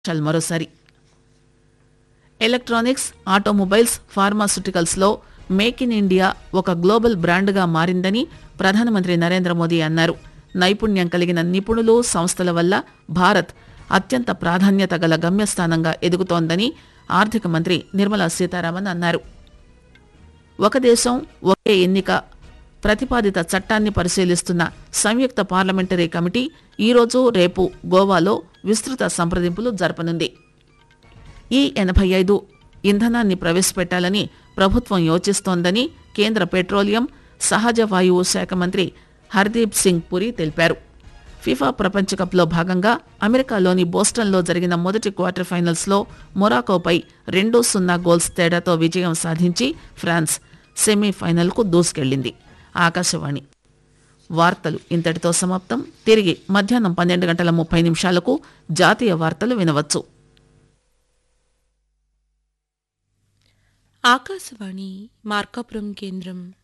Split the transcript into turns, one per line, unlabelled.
విశేషాలు మరోసారి electronics automobiles pharmaceuticals లో మేక్ ఇన్ ఇండియా ఒక గ్లోబల్ బ్రాండ్గా మారిందని ప్రధానమంత్రి నరేంద్ర మోదీ అన్నారు నైపుణ్యం కలిగిన నిపుణులు సంస్థల వల్ల భారత్ అత్యంత ప్రాధాన్యత గల గమ్యస్థానంగా ఎదుగుతోందని ఆర్థిక మంత్రి నిర్మలా సీతారామన్ అన్నారు ఒక దేశం ఒకే ఎన్నిక ప్రతిపాదిత చట్టాన్ని పరిశీలిస్తున్న సంయుక్త పార్లమెంటరీ కమిటీ ఈరోజు రేపు గోవాలో విస్తృత సంప్రదింపులు జరపనుంది ఈ ఎనభై ఐదు ఇంధనాన్ని ప్రవేశపెట్టాలని ప్రభుత్వం యోచిస్తోందని కేంద్ర పెట్రోలియం సహజ వాయువు శాఖ మంత్రి హర్దీప్ సింగ్ పురి తెలిపారు ఫిఫా ప్రపంచ కప్లో భాగంగా అమెరికాలోని బోస్టన్లో జరిగిన మొదటి క్వార్టర్ ఫైనల్స్లో మొరాకోపై రెండు సున్నా గోల్స్ తేడాతో విజయం సాధించి ఫ్రాన్స్ సెమీఫైనల్కు దూసుకెళ్లింది ఆకాశవాణి వార్తలు ఇంతటితో సమాప్తం తిరిగి మధ్యాహ్నం పన్నెండు గంటల ముప్పై నిమిషాలకు జాతీయ వార్తలు వినవచ్చు
ఆకాశవాణి మార్కాపురం కేంద్రం